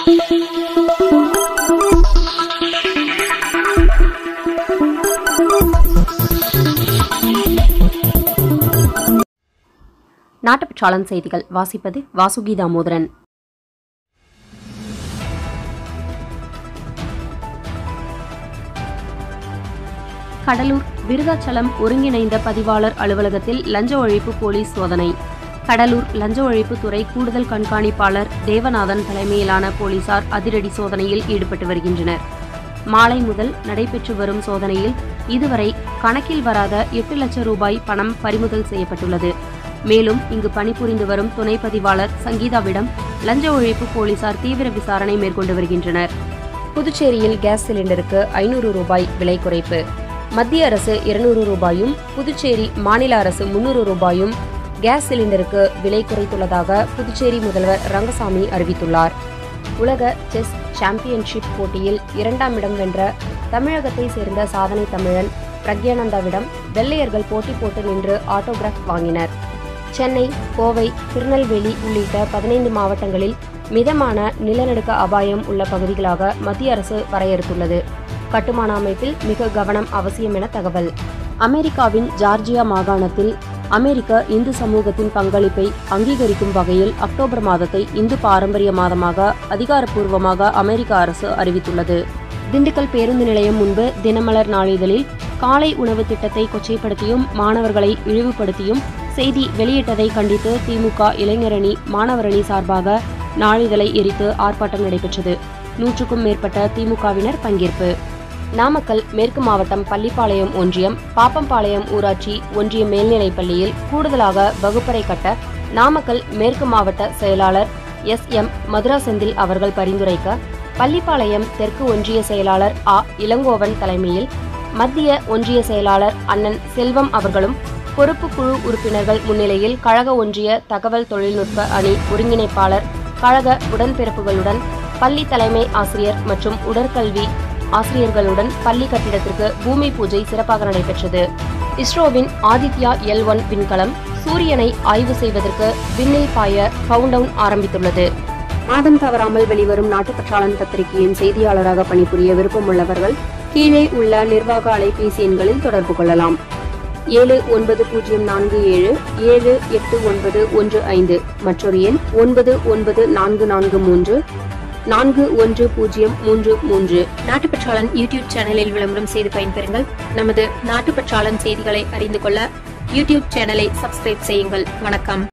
நாட்டுப்பற்றாளன் செய்திகள் வாசிப்பது வாசுகி தாமோதரன் கடலூர் விருதாச்சலம் ஒருங்கிணைந்த பதிவாளர் அலுவலகத்தில் லஞ்ச ஒழிப்பு போலீஸ் சோதனை கடலூர் லஞ்ச ஒழிப்பு துறை கூடுதல் கண்காணிப்பாளர் தேவநாதன் தலைமையிலான போலீசார் அதிரடி சோதனையில் ஈடுபட்டு வருகின்றனர் மாலை முதல் நடைபெற்று வரும் சோதனையில் இதுவரை கணக்கில் வராத எட்டு லட்சம் ரூபாய் பணம் பறிமுதல் செய்யப்பட்டுள்ளது மேலும் இங்கு பணிபுரிந்து வரும் துணை பதிவாளர் சங்கீதாவிடம் லஞ்ச ஒழிப்பு போலீசார் தீவிர விசாரணை மேற்கொண்டு வருகின்றனர் புதுச்சேரியில் கேஸ் சிலிண்டருக்கு ஐநூறு ரூபாய் விலை குறைப்பு மத்திய அரசு இருநூறு ரூபாயும் புதுச்சேரி மாநில அரசு முன்னூறு ரூபாயும் கேஸ் சிலிண்டருக்கு விலை குறைத்துள்ளதாக புதுச்சேரி முதல்வர் ரங்கசாமி அறிவித்துள்ளார் உலக செஸ் சாம்பியன்ஷிப் போட்டியில் இரண்டாம் இடம் வென்ற தமிழகத்தை சேர்ந்த சாதனை தமிழன் பிரக்யானந்தாவிடம் வெள்ளையர்கள் போட்டி போட்டு நின்று ஆட்டோகிராஃப் வாங்கினர் சென்னை கோவை திருநெல்வேலி உள்ளிட்ட பதினைந்து மாவட்டங்களில் மிதமான நிலநடுக்க அபாயம் உள்ள பகுதிகளாக மத்திய அரசு வரையறுத்துள்ளது கட்டுமான அமைப்பில் மிக கவனம் அவசியம் என தகவல் அமெரிக்காவின் ஜார்ஜியா மாகாணத்தில் அமெரிக்க இந்து சமூகத்தின் பங்களிப்பை அங்கீகரிக்கும் வகையில் அக்டோபர் மாதத்தை இந்து பாரம்பரிய மாதமாக அதிகாரப்பூர்வமாக அமெரிக்க அரசு அறிவித்துள்ளது திண்டுக்கல் பேருந்து நிலையம் முன்பு தினமலர் நாளிதழில் காலை உணவு திட்டத்தை கொச்சைப்படுத்தியும் மாணவர்களை இழிவுபடுத்தியும் செய்தி வெளியிட்டதை கண்டித்து திமுக இளைஞரணி மாணவரணி சார்பாக நாளிதழை எரித்து ஆர்ப்பாட்டம் நடைபெற்றது நூற்றுக்கும் மேற்பட்ட திமுகவினர் பங்கேற்பு நாமக்கல் மேற்கு மாவட்டம் பள்ளிப்பாளையம் ஒன்றியம் பாப்பம்பாளையம் ஊராட்சி ஒன்றிய மேல்நிலைப் பள்ளியில் கூடுதலாக வகுப்பறை கட்ட நாமக்கல் மேற்கு மாவட்ட செயலாளர் எஸ் எம் மதுரா செந்தில் அவர்கள் பரிந்துரைக்க பள்ளிப்பாளையம் தெற்கு ஒன்றிய செயலாளர் ஆ இளங்கோவன் தலைமையில் மத்திய ஒன்றிய செயலாளர் அண்ணன் செல்வம் அவர்களும் பொறுப்பு குழு உறுப்பினர்கள் முன்னிலையில் கழக ஒன்றிய தகவல் தொழில்நுட்ப அணி ஒருங்கிணைப்பாளர் கழக உடன்பிறப்புகளுடன் பள்ளி தலைமை ஆசிரியர் மற்றும் உடற்கல்வி ஆசிரியர்களுடன் பள்ளி கட்டிடத்திற்கு பூமி பூஜை சிறப்பாக நடைபெற்றது இஸ்ரோவின் ஆதித்யா எல் ஒன் விண்கலம் சூரியனை ஆய்வு செய்வதற்கு விண்ணில் பாய கவுண்டவுன் ஆரம்பித்துள்ளது மாதம் தவறாமல் வெளிவரும் நாட்டுப்பற்றாளன் பத்திரிகையின் செய்தியாளராக பணிபுரிய விருப்பமுள்ளவர்கள் கீழே உள்ள நிர்வாக அலைபேசி எண்களில் தொடர்பு கொள்ளலாம் ஏழு ஒன்பது பூஜ்ஜியம் நான்கு ஏழு ஏழு எட்டு ஒன்பது ஒன்று ஐந்து மற்றொரு எண் ஒன்பது ஒன்பது நான்கு நான்கு மூன்று நான்கு ஒன்று பூஜ்ஜியம் மூன்று மூன்று நாட்டுப்பற்றாளன் யூடியூப் சேனலில் விளம்பரம் செய்து பயன்பெறுங்கள் நமது நாட்டுப்பற்றாளன் செய்திகளை அறிந்து கொள்ள யூடியூப் சேனலை சப்ஸ்கிரைப் செய்யுங்கள் வணக்கம்